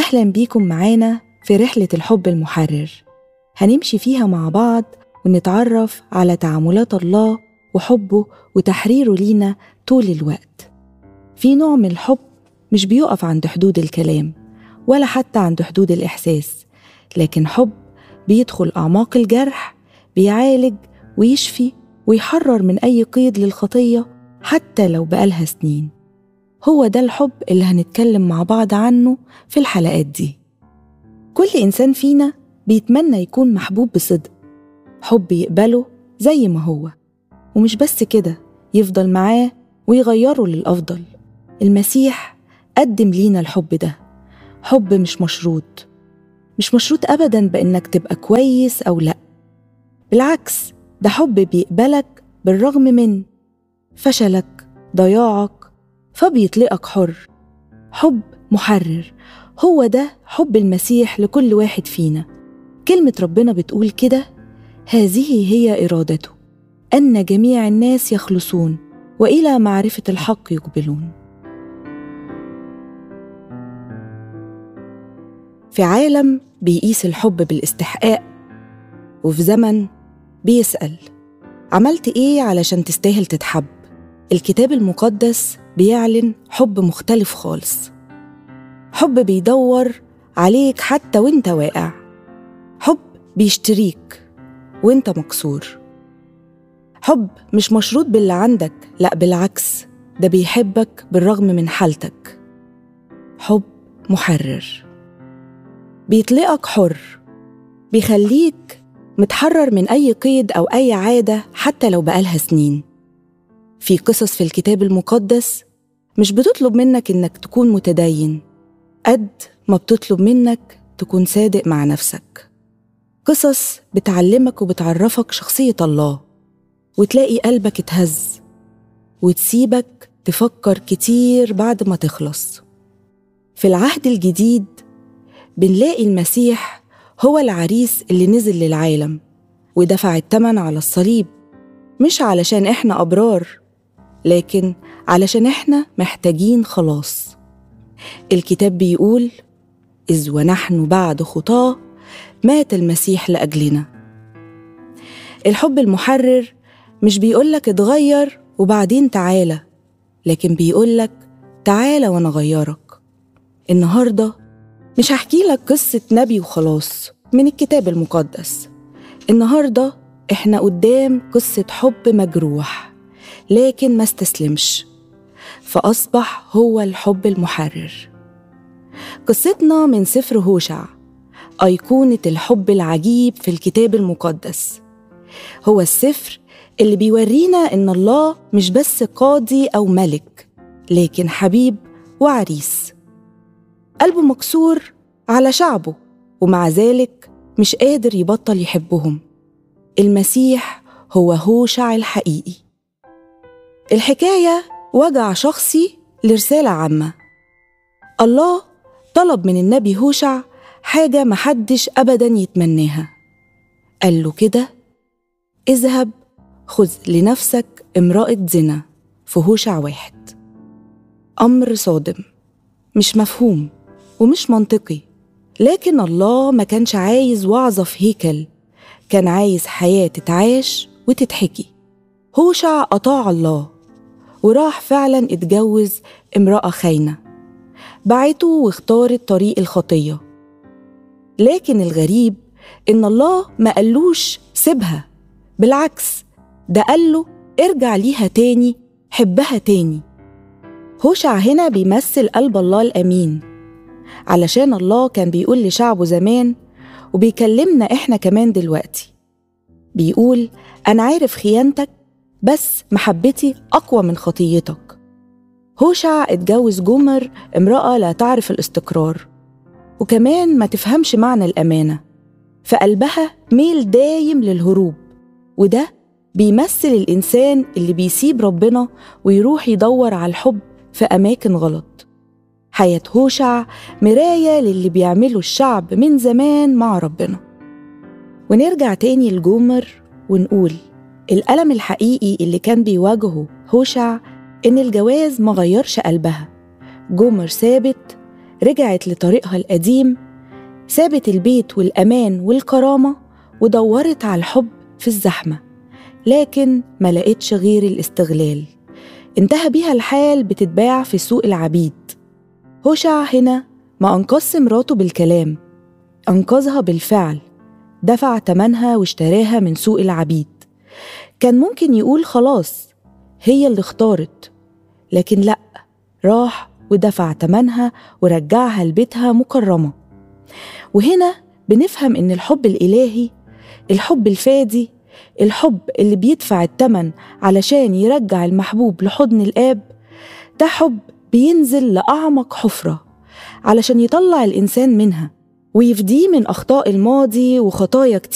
أهلا بيكم معانا في رحلة الحب المحرر هنمشي فيها مع بعض ونتعرف على تعاملات الله وحبه وتحريره لينا طول الوقت في نوع من الحب مش بيقف عند حدود الكلام ولا حتى عند حدود الإحساس لكن حب بيدخل أعماق الجرح بيعالج ويشفي ويحرر من أي قيد للخطية حتى لو بقالها سنين هو ده الحب اللي هنتكلم مع بعض عنه في الحلقات دي كل إنسان فينا بيتمنى يكون محبوب بصدق حب يقبله زي ما هو ومش بس كده يفضل معاه ويغيره للأفضل المسيح قدم لينا الحب ده حب مش مشروط مش مشروط أبدا بإنك تبقى كويس أو لأ بالعكس ده حب بيقبلك بالرغم من فشلك ضياعك فبيطلقك حر حب محرر هو ده حب المسيح لكل واحد فينا كلمة ربنا بتقول كده هذه هي إرادته أن جميع الناس يخلصون وإلى معرفة الحق يقبلون في عالم بيقيس الحب بالاستحقاق وفي زمن بيسأل عملت إيه علشان تستاهل تتحب؟ الكتاب المقدس بيعلن حب مختلف خالص حب بيدور عليك حتى وانت واقع حب بيشتريك وانت مكسور حب مش مشروط باللي عندك لا بالعكس ده بيحبك بالرغم من حالتك حب محرر بيطلقك حر بيخليك متحرر من أي قيد أو أي عادة حتى لو بقالها سنين في قصص في الكتاب المقدس مش بتطلب منك إنك تكون متدين قد ما بتطلب منك تكون صادق مع نفسك قصص بتعلمك وبتعرفك شخصية الله وتلاقي قلبك اتهز وتسيبك تفكر كتير بعد ما تخلص في العهد الجديد بنلاقي المسيح هو العريس اللي نزل للعالم ودفع التمن على الصليب مش علشان احنا أبرار لكن علشان احنا محتاجين خلاص الكتاب بيقول إذ ونحن بعد خطاه مات المسيح لأجلنا الحب المحرر مش بيقولك اتغير وبعدين تعالى لكن بيقولك تعالى وانا غيرك النهارده مش هحكي لك قصة نبي وخلاص من الكتاب المقدس النهارده احنا قدام قصة حب مجروح لكن ما استسلمش فأصبح هو الحب المحرر قصتنا من سفر هوشع أيقونة الحب العجيب في الكتاب المقدس هو السفر اللي بيورينا إن الله مش بس قاضي أو ملك لكن حبيب وعريس قلبه مكسور على شعبه ومع ذلك مش قادر يبطل يحبهم المسيح هو هوشع الحقيقي الحكاية وجع شخصي لرسالة عامة الله طلب من النبي هوشع حاجة محدش أبدا يتمناها قال له كده اذهب خذ لنفسك امرأة زنا في هوشع واحد أمر صادم مش مفهوم ومش منطقي لكن الله ما كانش عايز وعظة في هيكل كان عايز حياة تتعاش وتتحكي هوشع أطاع الله وراح فعلا اتجوز امرأة خاينة بعته واختارت طريق الخطية لكن الغريب إن الله ما قالوش سيبها بالعكس ده قال له ارجع ليها تاني حبها تاني هوشع هنا بيمثل قلب الله الأمين علشان الله كان بيقول لشعبه زمان وبيكلمنا إحنا كمان دلوقتي بيقول أنا عارف خيانتك بس محبتي أقوى من خطيتك هوشع اتجوز جمر امرأة لا تعرف الاستقرار وكمان ما تفهمش معنى الأمانة فقلبها ميل دايم للهروب وده بيمثل الإنسان اللي بيسيب ربنا ويروح يدور على الحب في أماكن غلط حياة هوشع مراية للي بيعمله الشعب من زمان مع ربنا ونرجع تاني لجومر ونقول الألم الحقيقي اللي كان بيواجهه هوشع إن الجواز ما غيرش قلبها جومر ثابت رجعت لطريقها القديم سابت البيت والأمان والكرامة ودورت على الحب في الزحمة لكن ما لقتش غير الاستغلال انتهى بيها الحال بتتباع في سوق العبيد هوشع هنا ما أنقذش مراته بالكلام أنقذها بالفعل دفع تمنها واشتراها من سوق العبيد كان ممكن يقول خلاص هي اللي اختارت لكن لأ راح ودفع تمنها ورجعها لبيتها مكرمة وهنا بنفهم إن الحب الإلهي الحب الفادي الحب اللي بيدفع التمن علشان يرجع المحبوب لحضن الآب ده حب بينزل لأعمق حفرة علشان يطلع الإنسان منها ويفديه من أخطاء الماضي وخطايا كتير